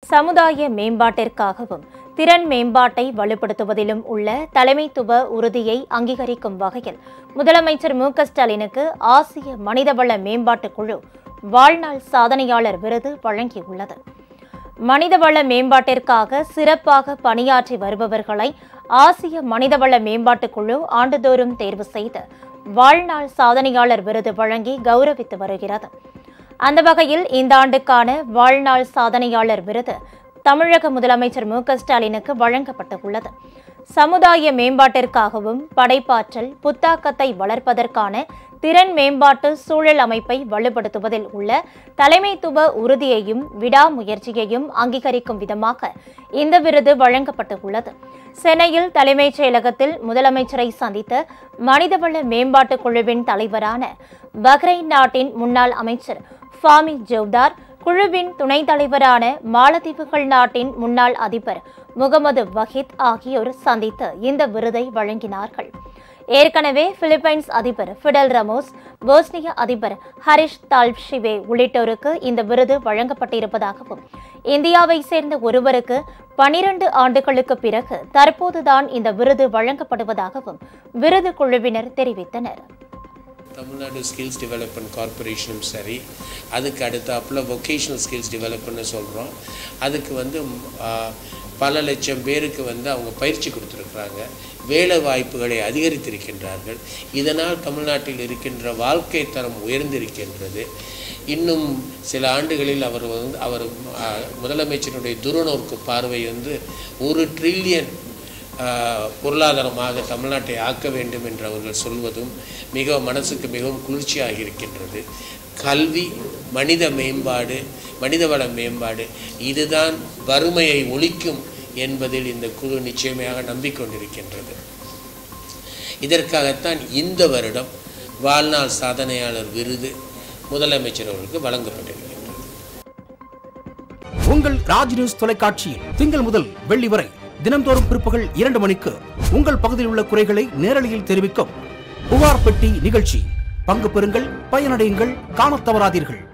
சமுதாய மேம்பாட்டிற்காகவும் திறன் மேம்பாட்டை வலுப்படுத்துவதிலும் உள்ள தலைமைத்துவ உறுதியை அங்கீகரிக்கும் வகையில் முதலமைச்சர் மு க ஸ்டாலினுக்கு ஆசிய மனிதவள மேம்பாட்டுக் குழு வாழ்நாள் சாதனையாளர் விருது வழங்கியுள்ளது மனிதவள மேம்பாட்டிற்காக சிறப்பாக பணியாற்றி வருபவர்களை ஆசிய மனிதவள மேம்பாட்டுக் குழு ஆண்டுதோறும் தேர்வு செய்து வாழ்நாள் சாதனையாளர் விருது வழங்கி கௌரவித்து வருகிறது அந்த வகையில் இந்த ஆண்டுக்கான வாழ்நாள் சாதனையாளர் விருது தமிழக முதலமைச்சர் மு க ஸ்டாலினுக்கு வழங்கப்பட்டுள்ளது சமுதாய மேம்பாட்டிற்காகவும் படைப்பாற்றல் புத்தாக்கத்தை வளர்ப்பதற்கான திறன் மேம்பாட்டு சூழல் அமைப்பை வலுப்படுத்துவதில் உள்ள தலைமைத்துவ உறுதியையும் விடாமுயற்சியையும் அங்கீகரிக்கும் விதமாக இந்த விருது வழங்கப்பட்டுள்ளது சென்னையில் தலைமைச் செயலகத்தில் முதலமைச்சரை சந்தித்த மனிதவள மேம்பாட்டுக் குழுவின் தலைவரான பஹ்ரைன் நாட்டின் முன்னாள் அமைச்சர் ஃபாமி ஜோவ்தார் குழுவின் துணைத் தலைவரான மாலத்தீவுகள் நாட்டின் முன்னாள் அதிபர் முகமது வஹீத் ஆகியோர் சந்தித்து இந்த விருதை வழங்கினார்கள் ஏற்கனவே பிலிப்பைன்ஸ் அதிபர் ஃபிடல் ரமோஸ் போஸ்னிய அதிபர் ஹரிஷ் தால்ஷிவே உள்ளிட்டோருக்கு இந்த விருது வழங்கப்பட்டிருப்பதாகவும் இந்தியாவை சேர்ந்த ஒருவருக்கு பனிரண்டு ஆண்டுகளுக்கு பிறகு தற்போதுதான் இந்த விருது வழங்கப்படுவதாகவும் விருது குழுவினர் தெரிவித்தனர் தமிழ்நாடு ஸ்கில்ஸ் டெவலப்மெண்ட் கார்ப்பரேஷனும் சரி அதுக்கு அடுத்தாப்புல வொகேஷனல் ஸ்கில்ஸ் டெவலப்மெண்ட்னு சொல்கிறோம் அதுக்கு வந்து ம், ஆ, பல லட்சம் பேருக்கு வந்து அவங்க பயிற்சி கொடுத்துருக்குறாங்க வேலை வாய்ப்புகளை அதிகரித்திருக்கின்றார்கள் இதனால் தமிழ்நாட்டில் இருக்கின்ற வாழ்க்கை தரம் உயர்ந்திருக்கின்றது இன்னும் சில ஆண்டுகளில் அவர் வந்து அவர் ஆ, முதலமைச்சருடைய துருநோக்கு பார்வை வந்து ஒரு ட்ரில்லியன் ஆஹ் பொருளாதாரமாக தமிழ்நாட்டை ஆக்க வேண்டும் என்று அவர்கள் சொல்வதும் மிக மனசுக்கு மிகவும் குளிர்ச்சியாக இருக்கின்றது கல்வி மனித மேம்பாடு மனிதவள மேம்பாடு இதுதான் வறுமையை ஒழிக்கும் என்பதில் இந்த குழு நிச்சயமாக நம்பிக்கொண்டிருக்கின்றது இதற்காகத்தான் இந்த வருடம் வாழ்நாள் சாதனையாளர் விருது முதலமைச்சர் அவர்களுக்கு வழங்கப்பட்டிருக்கின்றது உங்கள் ராஜ் நியூஸ் தொலைக்காட்சியில் திங்கள் முதல் வெள்ளி வரை தினம்தோறும் பிற்பகல் இரண்டு மணிக்கு உங்கள் பகுதியில் உள்ள குறைகளை நேரலையில் தெரிவிக்கும் புகார் பெட்டி நிகழ்ச்சி பங்கு பெறுங்கள் பயனடையுங்கள் காணத் தவறாதீர்கள்